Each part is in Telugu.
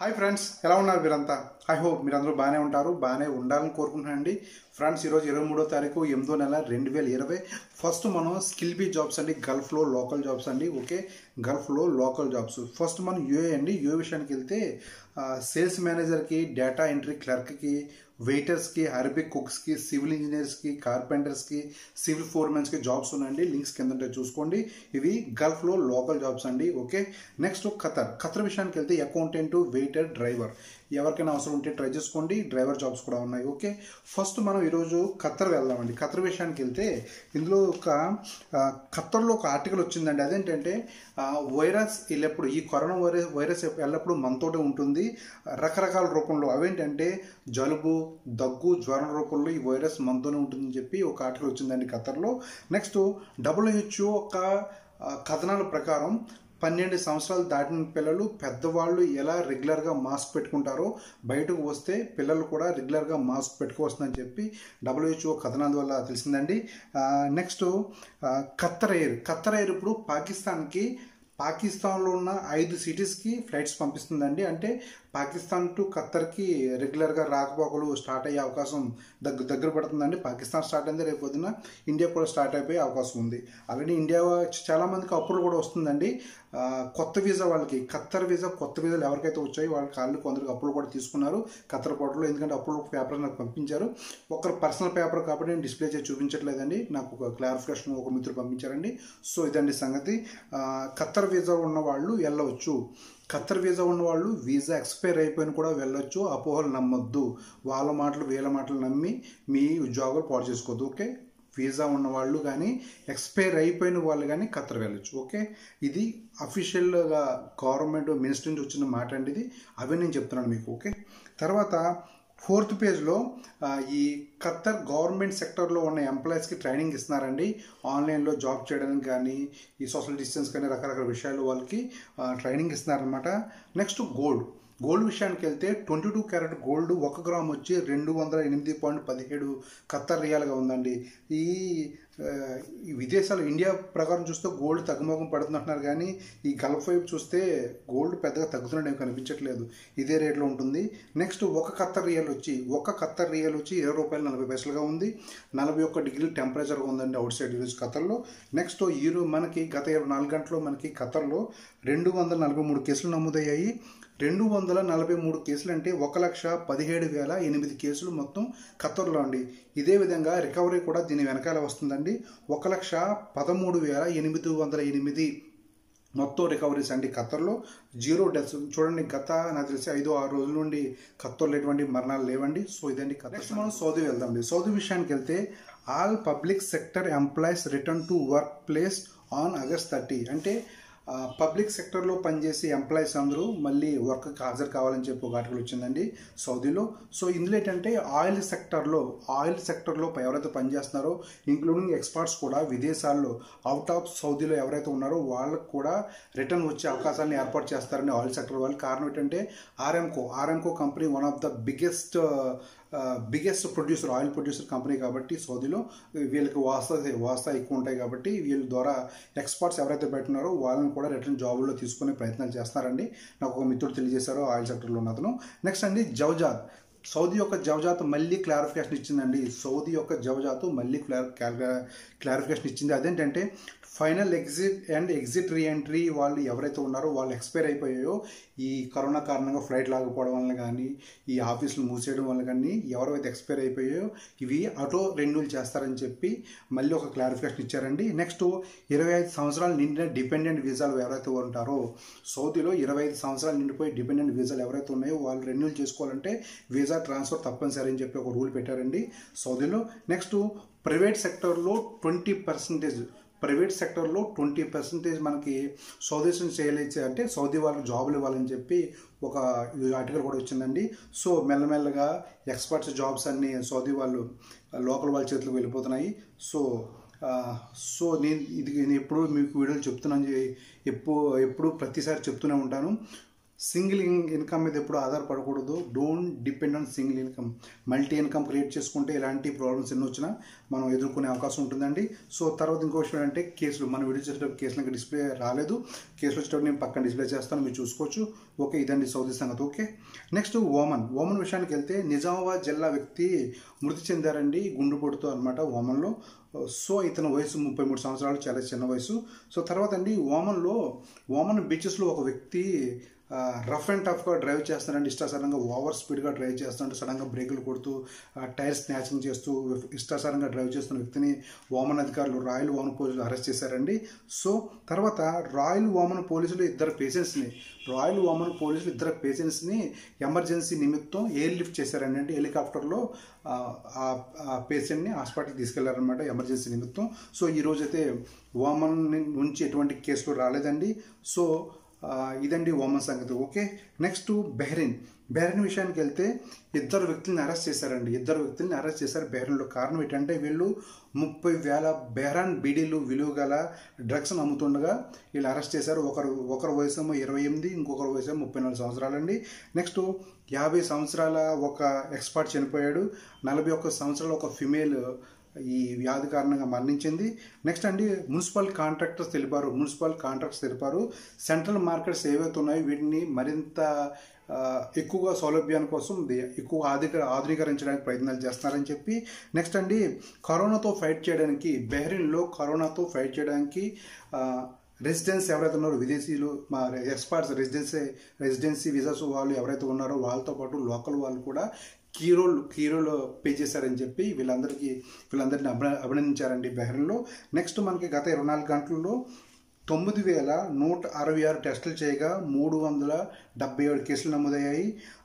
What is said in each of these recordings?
హాయ్ ఫ్రెండ్స్ ఎలా ఉన్నారు మీరంతా ఐ హోప్ మీరందరూ బాగానే ఉంటారు బాగానే ఉండాలని కోరుకుంటున్నానండి ఫ్రెండ్స్ ఈరోజు ఇరవై మూడో తారీఖు ఎనిమిదో నెల రెండు వేల ఇరవై ఫస్ట్ మనం స్కిల్ బీ జాబ్స్ అండి గల్ఫ్లో లోకల్ జాబ్స్ అండి ఓకే గల్ఫ్లో లోకల్ జాబ్స్ ఫస్ట్ మనం యూఏ అండి యూఏ విషయానికి వెళ్తే సేల్స్ మేనేజర్కి డేటా ఎంట్రీ క్లర్క్కి వెయిటర్స్కి అరబిక్ కుక్స్కి సివిల్ ఇంజనీర్స్కి కార్పెంటర్స్కి సివిల్ ఫోర్మెన్స్కి జాబ్స్ ఉన్నాయండి లింక్స్ కింద ఉంటాయి చూసుకోండి ఇవి గల్ఫ్లో లోకల్ జాబ్స్ అండి ఓకే నెక్స్ట్ ఖతర్ ఖతర్ విషయానికి వెళ్తే అకౌంటెంట్ వెయిటర్ డ్రైవర్ ఎవరికైనా అవసరం ఉంటే ట్రై చేసుకోండి డ్రైవర్ జాబ్స్ కూడా ఉన్నాయి ఓకే ఫస్ట్ మనం ఈరోజు ఖత్తర్ వెళ్దామండి ఖత్తర్ విషయానికి వెళ్తే ఇందులో ఒక ఆ, ఖత్తర్లో ఒక ఆర్టికల్ వచ్చిందండి అదేంటంటే ఆ, వైరస్ ఎల్లప్పుడు ఈ కరోనా వైరస్ వైరస్ ఎల్లప్పుడూ మనతోటే ఉంటుంది రకరకాల రూపంలో అవేంటంటే జలుబు దగ్గు జ్వరం రూపంలో ఈ వైరస్ మనతోనే ఉంటుందని చెప్పి ఒక ఆర్టికల్ వచ్చిందండి ఖత్తర్లో నెక్స్ట్ డబ్ల్యూహెచ్ఓ ఒక ఆ, కథనాల ప్రకారం పన్నెండు సంవత్సరాలు దాటిన పిల్లలు పెద్దవాళ్ళు ఎలా రెగ్యులర్గా మాస్క్ పెట్టుకుంటారో బయటకు వస్తే పిల్లలు కూడా రెగ్యులర్గా మాస్క్ పెట్టుకోవస్తుందని చెప్పి డబ్ల్యూహెచ్ఓ కథనాల వల్ల తెలిసిందండి next Qatar Air Qatar Air ఇప్పుడు పాకిస్తాన్కి పాకిస్తాన్లో ఉన్న ఐదు సిటీస్కి ఫ్లైట్స్ పంపిస్తుందండి అంటే పాకిస్తాన్ టు ఖత్తర్కి రెగ్యులర్గా రాకపోకలు స్టార్ట్ అయ్యే అవకాశం దగ్గర దగ్గర పడుతుందండి పాకిస్తాన్ స్టార్ట్ అయింది రేపు పొద్దున ఇండియా కూడా స్టార్ట్ అయిపోయే అవకాశం ఉంది ఆల్రెడీ ఇండియా చాలామందికి అప్పులు కూడా వస్తుందండి ఆ, కొత్త వీసా వాళ్ళకి ఖత్తర్ వీసా కొత్త వీసాలు ఎవరికైతే వచ్చాయో వాళ్ళకి వాళ్ళు కొందరికి అప్పులు కూడా తీసుకున్నారు ఖత్తర్ పోర్టల్లో ఎందుకంటే అప్పులు పేపర్ నాకు పంపించారు ఒకరు పర్సనల్ పేపర్ కాబట్టి నేను డిస్ప్లే చేసి చూపించట్లేదండి నాకు ఒక క్లారిఫికేషన్ ఒక మిత్రుడు పంపించారండి సో ఇదండి సంగతి ఆ, ఖత్తర్ వీసా ఉన్న వాళ్ళు వెళ్ళవచ్చు ఖత్తర్ వీసా ఉన్న వాళ్ళు వీసా ఎక్స్పైర్ అయిపోయిన కూడా వెళ్ళొచ్చు అపోహలు నమ్మొద్దు వాళ్ళ మాటలు వీళ్ళ మాటలు నమ్మి మీ ఉద్యోగాలు పాడు చేసుకోవద్దు ఓకే వీసా ఉన్న వాళ్ళు కానీ ఎక్స్పైర్ అయిపోయిన వాళ్ళు కానీ ఖత్తర్ వెళ్ళొచ్చు ఓకే ఇది అఫీషియల్గా గవర్నమెంట్ మినిస్టర్ నుంచి వచ్చిన మాట అండి ఇది అవే నేను చెప్తున్నాను మీకు ఓకే తర్వాత ఫోర్త్ పేజ్లో ఆ, ఈ ఖత్తర్ గవర్నమెంట్ సెక్టర్లో ఉన్న ఎంప్లాయీస్కి ట్రైనింగ్ ఇస్తున్నారండి ఆన్లైన్లో జాబ్ చేయడానికి కానీ ఈ సోషల్ డిస్టెన్స్ కానీ రకరకాల విషయాలు వాళ్ళకి ఆ, ట్రైనింగ్ ఇస్తున్నారనమాట నెక్స్ట్ గోల్డ్ గోల్డ్ విషయానికి వెళ్తే ట్వంటీ టూ క్యారెట్ గోల్డ్ ఒక గ్రామ్ వచ్చి రెండు వందల ఎనిమిది పాయింట్ పదిహేడు ఖత్తర్ రియాల్గా ఉందండి ఈ ఆ, ఈ విదేశాలు ఇండియా ప్రకారం చూస్తే గోల్డ్ తగ్గుముఖం పడుతున్నట్టున్నారు కానీ ఈ గల్ఫ్ వైపు చూస్తే గోల్డ్ పెద్దగా తగ్గుతున్నట్టు ఏం కనిపించట్లేదు ఇదే రేట్లో ఉంటుంది నెక్స్ట్ ఒక కత్తర్ రియల్ వచ్చి ఒక కత్తర్ రియల్ వచ్చి ఇరవై రూపాయలు నలభై పైసలుగా ఉంది నలభై ఒక్క డిగ్రీ టెంపరేచర్ ఉందండి అవుట్ సైడ్ ఈరోజు ఖతర్లో నెక్స్ట్ ఈరోజు మనకి గత ఇరవై నాలుగు గంటల్లో మనకి ఖతర్లో రెండు వందల నలభై మూడు కేసులు నమోదయ్యాయి రెండు వందల నలభై మూడు కేసులు అంటే ఒక లక్ష పదిహేడు వేల ఎనిమిది కేసులు మొత్తం ఖత్తర్లో అండి ఇదే విధంగా రికవరీ కూడా దీని వెనకాల వస్తుందండి ఒక లక్ష పదమూడు వేల ఎనిమిది వందల ఎనిమిది మొత్తం రికవరీస్ అండి ఖత్తర్లో జీరో డెత్స్ చూడండి గత నాకు తెలిసి ఐదు ఆరు రోజుల నుండి ఖత్తర్లో ఎటువంటి మరణాలు లేవండి సో ఇదండి నెక్స్ట్ మనం సౌదీ వెళ్దామండి సౌదీ విషయానికి వెళ్తే all public sector employees return to work place on August thirty అంటే ఆ, పబ్లిక్ సెక్టర్లో పనిచేసే ఎంప్లాయీస్ అందరూ మళ్ళీ వర్క్కి హాజరు కావాలని చెప్పి ఒక ఆర్టికల్ వచ్చిందండి సౌదీలో సో ఇందులో ఏంటంటే ఆయిల్ సెక్టర్లో ఆయిల్ సెక్టర్లో ఎవరైతే పనిచేస్తున్నారో ఇంక్లూడింగ్ ఎక్స్పర్ట్స్ కూడా విదేశాల్లో అవుట్ ఆఫ్ సౌదీలో ఎవరైతే ఉన్నారో వాళ్ళకు కూడా రిటర్న్ వచ్చే అవకాశాలను ఏర్పాటు చేస్తారని ఆయిల్ సెక్టర్ వాళ్ళు కారణం ఏంటంటే Aramco Aramco company one of the biggest biggest producer oil producer company కాబట్టి సౌదీలో వీళ్ళకి వాస్తా వాస్తా ఎక్కువ ఉంటాయి కాబట్టి వీళ్ళ ద్వారా ఎక్స్పర్ట్స్ ఎవరైతే పెట్టినారో వాళ్ళని కూడా రిటర్న్ జాబుల్లో తీసుకునే ప్రయత్నాలు చేస్తున్నారండి నాకు ఒక మిత్రుడు తెలియజేశారు ఆయిల్ సెక్టర్లో ఉన్న అతను నెక్స్ట్ అండి జవజాద్ సౌదీ యొక్క జవజాత్ మళ్ళీ క్లారిఫికేషన్ ఇచ్చిందండి సౌదీ యొక్క జవజాత్ మళ్ళీ క్లారిఫికేషన్ ఇచ్చింది అదేంటంటే final exit and exit reentry వాళ్ళు ఎవరైతే ఉన్నారో వాళ్ళు ఎక్స్పైర్ అయిపోయాయో ఈ కరోనా కారణంగా ఫ్లైట్ లాగకపోవడం వల్ల కానీ ఈ ఆఫీసులు మూసేయడం వల్ల కానీ ఎవరైతే ఎక్స్పైర్ అయిపోయాయో ఇవి ఆటో రెన్యూల్ చేస్తారని చెప్పి మళ్ళీ ఒక క్లారిఫికేషన్ ఇచ్చారండి నెక్స్ట్ ఇరవై ఐదు సంవత్సరాలు నిండిన డిపెండెంట్ వీసాలు ఎవరైతే ఉంటారో సౌదీలో ఇరవై ఐదు సంవత్సరాలు నిండిపోయి డిపెండెంట్ వీసాలు ఎవరైతే ఉన్నాయో వాళ్ళు రెన్యూల్ చేసుకోవాలంటే వీసా ట్రాన్స్ఫర్ తప్పనిసరి అని చెప్పి ఒక రూల్ పెట్టారండి సౌదీలో నెక్స్ట్ ప్రైవేట్ సెక్టర్లో ట్వంటీ పర్సెంటేజ్ ప్రైవేట్ సెక్టర్లో ట్వంటీ పర్సెంటేజ్ మనకి స్వదేశం చేయలేచే అంటే సౌదీ వాళ్ళకి జాబులు ఇవ్వాలని చెప్పి ఒక ఆర్టికల్ కూడా వచ్చిందండి సో మెల్లమెల్లగా ఎక్స్పర్ట్స్ జాబ్స్ అన్ని సౌదీ వాళ్ళు లోకల్ వాళ్ళ చేతిలోకి వెళ్ళిపోతున్నాయి సో ఆ, సో నేను ఇది నేను ఎప్పుడు మీకు వీడియోలు చెప్తున్నాను ఎప్పుడు ఎప్పుడు ప్రతిసారి చెప్తూనే ఉంటాను సింగిల్ ఇన్కమ్ మీద ఎప్పుడు ఆధారపడకూడదు don't depend on single income multi income create చేసుకుంటే ఇలాంటి ప్రాబ్లమ్స్ ఎన్ని వచ్చినా మనం ఎదుర్కొనే అవకాశం ఉంటుందండి సో తర్వాత ఇంకో విషయం ఏంటంటే కేసులు మనం వీడియో చేసేటప్పుడు కేసులు ఇంకా డిస్ప్లే రాలేదు కేసులు వచ్చేటప్పుడు నేను పక్కన డిస్ప్లే చేస్తాను మీరు చూసుకోవచ్చు ఓకే ఇదండి సౌదీ సంగతి ఓకే నెక్స్ట్ ఓమన్ ఓమన్ విషయానికి వెళ్తే నిజామాబాద్ జిల్లా వ్యక్తి మృతి చెందారండి గుండెపోటుతో అనమాట ఓమన్లో సో ఇతని వయసు ముప్పై మూడు సంవత్సరాలు చాలా చిన్న వయసు సో తర్వాత అండి ఓమన్లో ఓమన్ బీచెస్లో ఒక వ్యక్తి రఫ్ అండ్ టఫ్గా డ్రైవ్ చేస్తానండి ఇష్టాసారంగా ఓవర్ స్పీడ్గా డ్రైవ్ చేస్తానంటే సడన్గా బ్రేకులు కొడుతూ టైర్ స్నాచింగ్ చేస్తూ ఇష్టాసారంగా డ్రైవ్ చేస్తున్న వ్యక్తిని ఓమన్ అధికారులు రాయల్ ఓమన్ పోలీసులు అరెస్ట్ చేశారండి సో తర్వాత రాయల్ ఓమన్ పోలీసులు ఇద్దరు పేషెంట్స్ని రాయల్ ఓమన్ పోలీసులు ఇద్దరు పేషెంట్స్ని ఎమర్జెన్సీ నిమిత్తం ఎయిర్ లిఫ్ట్ చేశారండి అంటే హెలికాప్టర్లో ఆ పేషెంట్ని హాస్పిటల్కి తీసుకెళ్లారనమాట ఎమర్జెన్సీ నిమిత్తం సో ఈరోజు అయితే ఓమన్ నుంచి ఎటువంటి కేసులు రాలేదండి సో ఇదండి ఓమన్ సంగతి ఓకే నెక్స్ట్ బెహ్రిన్ బెహ్రిన్ విషయానికి వెళ్తే ఇద్దరు వ్యక్తుల్ని అరెస్ట్ చేశారండి ఇద్దరు వ్యక్తుల్ని అరెస్ట్ చేశారు బెహ్రిన్లో కారణం ఏంటంటే వీళ్ళు ముప్పై వేల బెహ్రాన్ బీడీలు విలువ గల డ్రగ్స్ను అమ్ముతుండగా వీళ్ళు అరెస్ట్ చేశారు ఒకరు ఒకరు వయసు ఇరవై ఎనిమిది ఇంకొకరు వయసు ముప్పై నాలుగు సంవత్సరాలండి నెక్స్ట్ యాభై సంవత్సరాల ఒక ఎక్స్పర్ట్ చనిపోయాడు నలభై ఒక్క సంవత్సరాల ఒక ఫిమేల్ ఈ వ్యాధి కారణంగా మరణించింది నెక్స్ట్ అండి మున్సిపల్ కాంట్రాక్టర్స్ తెలిపారు మున్సిపల్ కాంట్రాక్టర్స్ తెలిపారు సెంట్రల్ మార్కెట్స్ ఏవైతే ఉన్నాయో వీటిని మరింత ఎక్కువగా సౌలభ్యాన్ని కోసం ఎక్కువ ఆధిక ఆధునీకరించడానికి ప్రయత్నాలు చేస్తున్నారని చెప్పి నెక్స్ట్ అండి కరోనాతో ఫైట్ చేయడానికి బెహ్రీన్లో కరోనాతో ఫైట్ చేయడానికి రెసిడెన్స్ ఎవరైతే ఉన్నారో విదేశీయులు మా ఎక్స్పర్ట్స్ రెసిడెన్సీ రెసిడెన్సీ విజాస్ వాళ్ళు ఎవరైతే ఉన్నారో వాళ్ళతో పాటు లోకల్ వాళ్ళు కూడా key role key role play చేశారని చెప్పి వీళ్ళందరికీ వీళ్ళందరినీ అభిన అభినందించారండి బెహ్రీన్లో నెక్స్ట్ మనకి గత ఇరవై నాలుగు గంటల్లో తొమ్మిది వేల నూట అరవై ఆరు టెస్టులు చేయగా మూడు వందల డెబ్బై ఏడు కేసులు నమోదయ్యాయి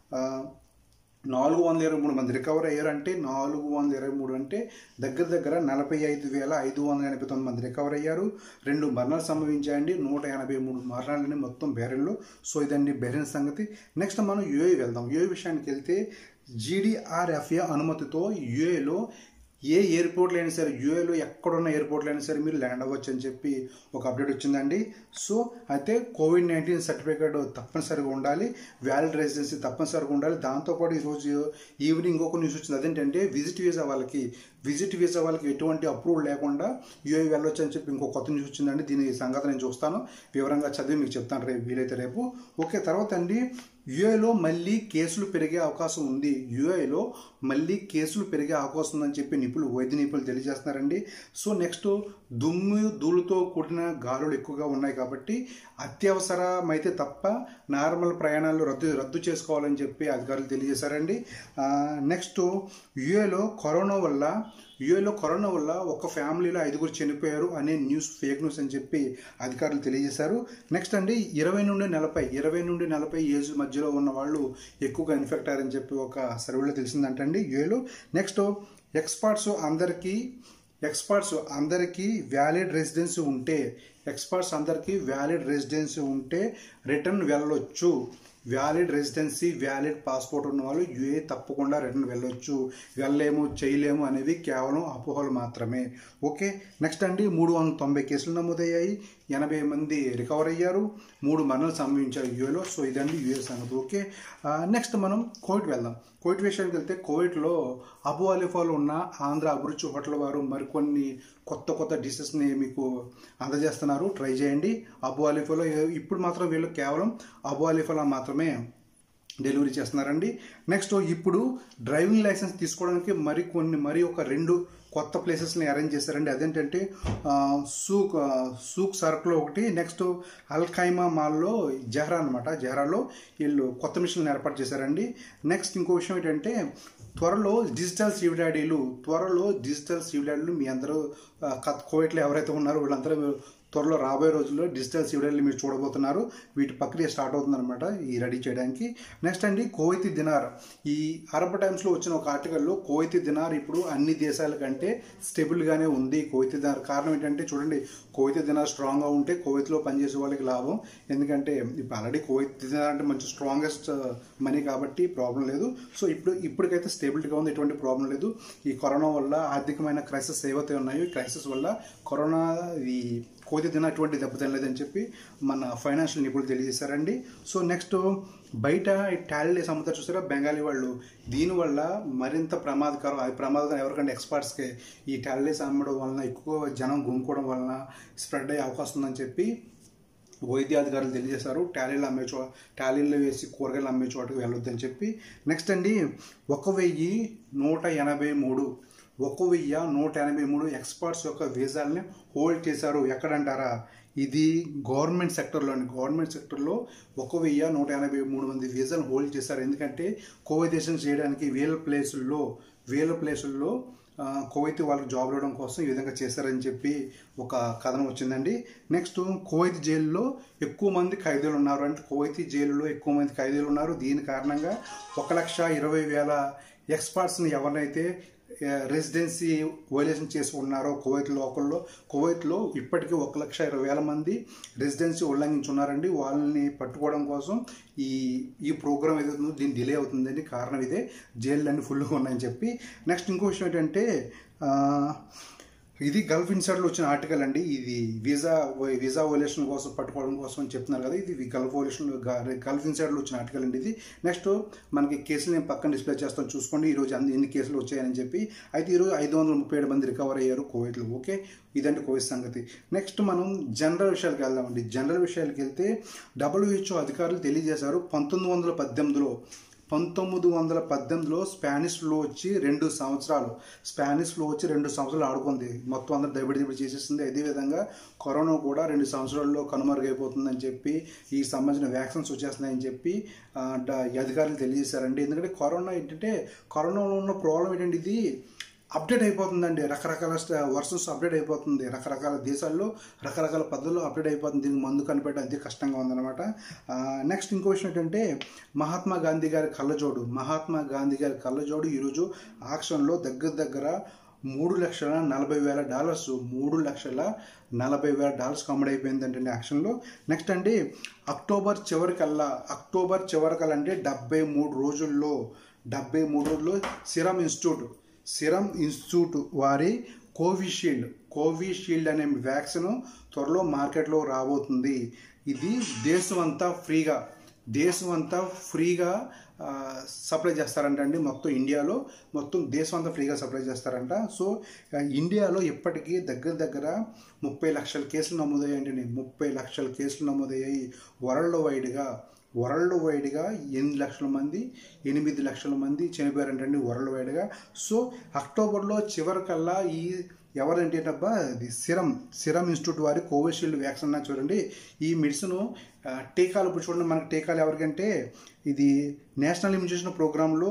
నాలుగు వందల ఇరవై మూడు మంది రికవర్ అయ్యారు అంటే నాలుగు వందల ఇరవై మూడు అంటే దగ్గర దగ్గర నలభై ఐదు వేల ఐదు వందల ఎనభై తొమ్మిది మంది రికవర్ అయ్యారు రెండు మరణాలు సంభవించాయండి నూట ఎనభై మూడు మరణాలని మొత్తం బెహ్రెన్లో సో ఇదండి బెహ్రెన్ సంగతి నెక్స్ట్ మనం యూఏ వెళ్దాం యూఏ విషయానికి వెళ్తే జీడీఆర్ఎఫ్ఏ అనుమతితో యూఏలో ఏ ఎయిర్పోర్ట్లో అయినా సరే యూఏలో ఎక్కడున్న ఎయిర్పోర్ట్లో అయినా సరే మీరు ల్యాండ్ అవ్వచ్చు అని చెప్పి ఒక అప్డేట్ వచ్చిందండి సో అయితే కోవిడ్ నైన్టీన్ సర్టిఫికేట్ తప్పనిసరిగా ఉండాలి వ్యాలిడ్ రెసిడెన్సీ తప్పనిసరిగా ఉండాలి దాంతోపాటు ఈరోజు ఈవినింగ్ ఇంకొక న్యూస్ వచ్చింది అదేంటంటే విజిట్ వీసా వాళ్ళకి విజిట్ వీసా వాళ్ళకి ఎటువంటి అప్రూవల్ లేకుండా యూఏ వెళ్ళొచ్చు అని చెప్పి ఇంకో కొత్త న్యూస్ వచ్చిందండి దీని సంగతి నేను చూస్తాను వివరంగా చదివి మీకు చెప్తాను రేపు వీలైతే రేపు ఓకే తర్వాత అండి యుఏలో మళ్ళీ కేసులు పెరిగే అవకాశం ఉంది యుఏలో మళ్ళీ కేసులు పెరిగే అవకాశం ఉందని చెప్పి నిపుణులు వైద్య నిపుణులు తెలియజేస్తున్నారండి సో నెక్స్ట్ దుమ్ము ధూళితో కూడిన గాలులు ఎక్కువగా ఉన్నాయి కాబట్టి అత్యవసరమైతే తప్ప నార్మల్ ప్రయాణాలు రద్దు రద్దు చేసుకోవాలని చెప్పి అధికారులు తెలియజేశారండి నెక్స్ట్ యుఏలో కరోనా వల్ల యుఏలో కరోనా వల్ల ఒక ఫ్యామిలీలో ఐదుగురు చనిపోయారు అనే న్యూస్ ఫేక్ న్యూస్ అని చెప్పి అధికారులు తెలియజేశారు నెక్స్ట్ అండి ఇరవై నుండి నలభై ఇరవై నుండి నలభై ఏజ్ మధ్యలో ఉన్న వాళ్ళు ఎక్కువగా ఇన్ఫెక్ట్ అయ్యారని చెప్పి ఒక సర్వేలో తెలిసిందంటండి యుఏలో నెక్స్ట్ ఎక్స్పర్ట్స్ అందరికీ ఎక్స్పర్ట్స్ అందరికీ వ్యాలిడ్ రెసిడెన్సీ ఉంటే ఎక్స్పర్ట్స్ అందరికీ వ్యాలిడ్ రెసిడెన్సీ ఉంటే రిటర్న్ వెళ్ళొచ్చు వ్యాలిడ్ రెసిడెన్సీ వ్యాలిడ్ పాస్పోర్ట్ ఉన్న వాళ్ళు యుఏ తప్పకుండా రిటర్న్ వెళ్ళొచ్చు వెళ్ళలేము చేయలేము అనేవి కేవలం అపోహలు మాత్రమే ఓకే నెక్స్ట్ అండి మూడు వందల తొంభై కేసులు నమోదయ్యాయి ఎనభై మంది రికవర్ అయ్యారు మూడు మరణాలు సంభవించారు యుఏలో సో ఇదండి యుఏ సంగతి ఓకే నెక్స్ట్ మనం కోవిడ్ వెళ్దాం కోవిడ్ విషయానికి వెళ్తే కోవిడ్లో అబు అలిఫాలో ఉన్న ఆంధ్ర అభిరుచి హోటల్ వారు మరికొన్ని కొత్త కొత్త డిషెస్ని మీకు అందజేస్తున్నారు ట్రై చేయండి అబు అలిఫాలో ఇప్పుడు మాత్రం వీళ్ళు కేవలం అబు అలిఫాలో మాత్రమే డెలివరీ చేస్తున్నారండి నెక్స్ట్ ఇప్పుడు డ్రైవింగ్ లైసెన్స్ తీసుకోవడానికి మరి కొన్ని మరి ఒక రెండు కొత్త ప్లేసెస్ని అరేంజ్ చేశారండి అదేంటంటే సూక్ సూక్ సర్క్లో ఒకటి నెక్స్ట్ అల్ఖైమా మాల్లో జహరా అనమాట జహరాలో వీళ్ళు కొత్త మిషన్లు ఏర్పాటు చేశారండి నెక్స్ట్ ఇంకో విషయం ఏంటంటే త్వరలో డిజిటల్ సివిడాడీలు త్వరలో డిజిటల్ సివిడాడీలు మీ అందరూ కోవిడ్లో ఎవరైతే ఉన్నారో వీళ్ళందరూ త్వరలో రాబోయే రోజుల్లో డిజిటల్ సివిడల్ని మీరు చూడబోతున్నారు వీటి ప్రక్రియ స్టార్ట్ అవుతుందన్నమాట ఈ రెడీ చేయడానికి నెక్స్ట్ అండి కోవైతీ దినార్ ఈ అరబ్ టైమ్స్లో వచ్చిన ఒక ఆర్టికల్లో కోవైతీ దినార్ ఇప్పుడు అన్ని దేశాల కంటే స్టేబుల్గానే ఉంది కోవైతీ దినార్ కారణం ఏంటంటే చూడండి కోవైతీ దినార్ స్ట్రాంగ్గా ఉంటే కోవైత్లో పనిచేసే వాళ్ళకి లాభం ఎందుకంటే ఇప్పుడు ఆల్రెడీ కోవైతీ దినార్ అంటే మంచి స్ట్రాంగెస్ట్ మనీ కాబట్టి ప్రాబ్లం లేదు సో ఇప్పుడు ఇప్పటికైతే స్టేబిలిటీగా ఉంది ఎటువంటి ప్రాబ్లం లేదు ఈ కరోనా వల్ల ఆర్థికమైన క్రైసిస్ ఏవైతే ఉన్నాయో ఈ క్రైసిస్ వల్ల కరోనా ఈ కోతి తిన అటువంటి దెబ్బ తినలేదని చెప్పి మన ఫైనాన్షియల్ నిపుణులు తెలియజేశారండి సో నెక్స్ట్ బయట ఈ టాలెంట్ అమ్ముతారు చూసారా బెంగాలీ వాళ్ళు దీనివల్ల మరింత ప్రమాదకరం అది ప్రమాదకరం ఎవరికంటే ఎక్స్పర్ట్స్కి ఈ టాలెంట్స్ అమ్మడం వలన ఎక్కువ జనం గుమ్ముకోవడం వలన స్ప్రెడ్ అయ్యే అవకాశం ఉందని చెప్పి వైద్యాధికారులు తెలియజేశారు టాలీలు అమ్మే చో టాలీలు వేసి కూరగాయలు అమ్మే చోటకి వెళ్ళొద్దని చెప్పి నెక్స్ట్ అండి ఒక వెయ్యి నూట ఎనభై మూడు ఒక వెయ్యి నూట ఎనభై మూడు ఎక్స్పర్ట్స్ యొక్క వీసాలని హోల్డ్ చేశారు ఎక్కడంటారా ఇది గవర్నమెంట్ సెక్టర్లోని గవర్నమెంట్ సెక్టర్లో ఒక వెయ్యి నూట ఎనభై మూడు మంది వీసాలను హోల్డ్ చేశారు ఎందుకంటే కోవిదేశం చేయడానికి వేల ప్లేసుల్లో వేల ప్లేసుల్లో ఆ, కువైత్ వాళ్ళకి జాబ్ ఇవ్వడం కోసం ఈ విధంగా చేశారని చెప్పి ఒక కథనం వచ్చిందండి నెక్స్ట్ కువైత్ జైల్లో ఎక్కువ మంది ఖైదీలు ఉన్నారు అంటే కువైతీ జైలులో ఎక్కువ మంది ఖైదీలు ఉన్నారు దీని కారణంగా ఒక లక్ష ఇరవై వేల ఎక్స్పర్ట్స్ని ఎవరినైతే రెసిడెన్సీ వైలేషన్ చేసి ఉన్నారో కువైత్ లోకల్లో కువైత్లో ఇప్పటికీ ఒక లక్ష ఇరవై వేల మంది రెసిడెన్సీ ఉల్లంఘించున్నారండి వాళ్ళని పట్టుకోవడం కోసం ఈ ఈ ప్రోగ్రామ్ ఏదైతే ఉందో దీన్ని డిలే అవుతుందండి కారణం ఇదే జైళ్ళు అన్ని ఫుల్గా ఉన్నాయని చెప్పి నెక్స్ట్ ఇంకో విషయం ఏంటంటే ఆ, ఇది గల్ఫ్ ఇన్సైడ్లో వచ్చిన ఆర్టికల్ అండి ఇది వీసా వీసా వైలేషన్ కోసం పట్టుకోవడం కోసం అని చెప్తున్నారు కదా ఇది గల్ఫ్ వైలేషన్ గల్ఫ్ ఇన్సైడ్లో వచ్చిన ఆర్టికల్ అండి ఇది నెక్స్ట్ మనకి కేసులు నేను పక్కన డిస్ప్లే చేస్తాను చూసుకోండి ఈరోజు అన్ని ఎన్ని కేసులు వచ్చాయని చెప్పి అయితే ఈరోజు ఐదు వందల ముప్పై ఏడు మంది రికవర్ అయ్యారు కోవిడ్లో ఓకే ఇదండి కోవిడ్ సంగతి నెక్స్ట్ మనం జనరల్ విషయాలకు వెళ్దామండి జనరల్ విషయాలకు వెళ్తే డబ్ల్యూహెచ్ఓ అధికారులు తెలియజేశారు పంతొమ్మిది వందల పద్దెనిమిదిలో పంతొమ్మిది వందల పద్దెనిమిదిలో స్పానిష్ ఫ్లూ వచ్చి రెండు సంవత్సరాలు స్పానిష్ ఫ్లూ వచ్చి రెండు సంవత్సరాలు ఆడుకుంది మొత్తం అందరూ దబిడి దిబిడి చేసేసింది అదేవిధంగా కరోనా కూడా రెండు సంవత్సరాల్లో కనుమరుగైపోతుందని చెప్పి ఈ సంబంధించిన వ్యాక్సిన్స్ వచ్చేస్తున్నాయని చెప్పి ఆ, డ- ఈ అధికారులు తెలియజేశారండి ఎందుకంటే కరోనా ఏంటంటే కరోనాలో ఉన్న ప్రాబ్లం ఏంటంటే ఇది అప్డేట్ అయిపోతుందండి రకరకాల వర్షన్స్ అప్డేట్ అయిపోతుంది రకరకాల దేశాల్లో రకరకాల పద్ధతుల్లో అప్డేట్ అయిపోతుంది దీనికి మందు కనిపెట్టడం అంతే కష్టంగా ఉందన్నమాట నెక్స్ట్ ఇంకో విషయం ఏంటంటే మహాత్మా గాంధీ గారి కళ్ళజోడు మహాత్మా గాంధీ గారి కళ్ళజోడు ఈరోజు ఆక్షన్లో దగ్గర దగ్గర మూడు లక్షల నలభై వేల డాలర్స్ మూడు లక్షల నలభై వేల డాలర్స్ కమ్మడి అయిపోయిందంటే యాక్షన్లో నెక్స్ట్ అండి అక్టోబర్ చివరికల్లా అక్టోబర్ చివరికల్లా అంటే డెబ్బై మూడు రోజుల్లో డెబ్బై మూడు రోజుల్లో సిరమ్ ఇన్స్టిట్యూట్ సిరమ్ ఇన్స్టిట్యూట్ వారి కోవిషీల్డ్ కోవిషీల్డ్ అనే వ్యాక్సిన్ త్వరలో మార్కెట్లో రాబోతుంది ఇది దేశం అంతా ఫ్రీగా దేశం అంతా ఫ్రీగా ఆ, సప్లై చేస్తారంట అండి మొత్తం ఇండియాలో మొత్తం దేశం అంతా ఫ్రీగా సప్లై చేస్తారంట సో ఆ, ఇండియాలో ఇప్పటికీ దగ్గర దగ్గర ముప్పై లక్షల కేసులు నమోదయ్యాయండి ముప్పై లక్షల కేసులు నమోదయ్యాయి వరల్డ్ వైడ్గా వరల్డ్ వైడ్గా ఎనిమిది లక్షల మంది ఎనిమిది లక్షల మంది చనిపోయారంటండి వరల్డ్ వైడ్గా సో అక్టోబర్లో చివరికల్లా ఈ ఎవరంటే అబ్బా ఇది సిరం సిరం ఇన్స్టిట్యూట్ వారి కోవిషీల్డ్ వ్యాక్సిన్ అన్న చూడండి ఈ మెడిసిన్ ఆ, టీకాలు ఇప్పుడు చూడండి మనకి టీకాలు ఎవరికంటే ఇది నేషనల్ ఇమ్యునేషన్ ప్రోగ్రాంలో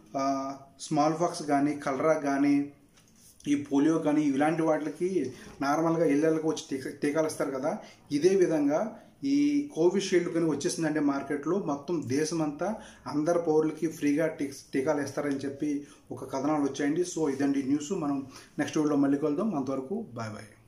స్మాల్ పాక్స్ కానీ కలరా కానీ ఈ పోలియో కానీ ఇలాంటి వాటికి నార్మల్గా ఇళ్ళకి వచ్చి టీకా టీకాలు ఇస్తారు కదా ఇదే విధంగా ఈ కోవిషీల్డ్ కానీ వచ్చేసిందంటే మార్కెట్లో మొత్తం దేశమంతా అందరు పౌరులకి ఫ్రీగా టీ టీకాలు ఇస్తారని చెప్పి ఒక కథనాలు వచ్చాయండి సో ఇదండి న్యూస్ మనం నెక్స్ట్ వీడియోలో మళ్ళీ కలుద్దాం అంతవరకు బాయ్ బాయ్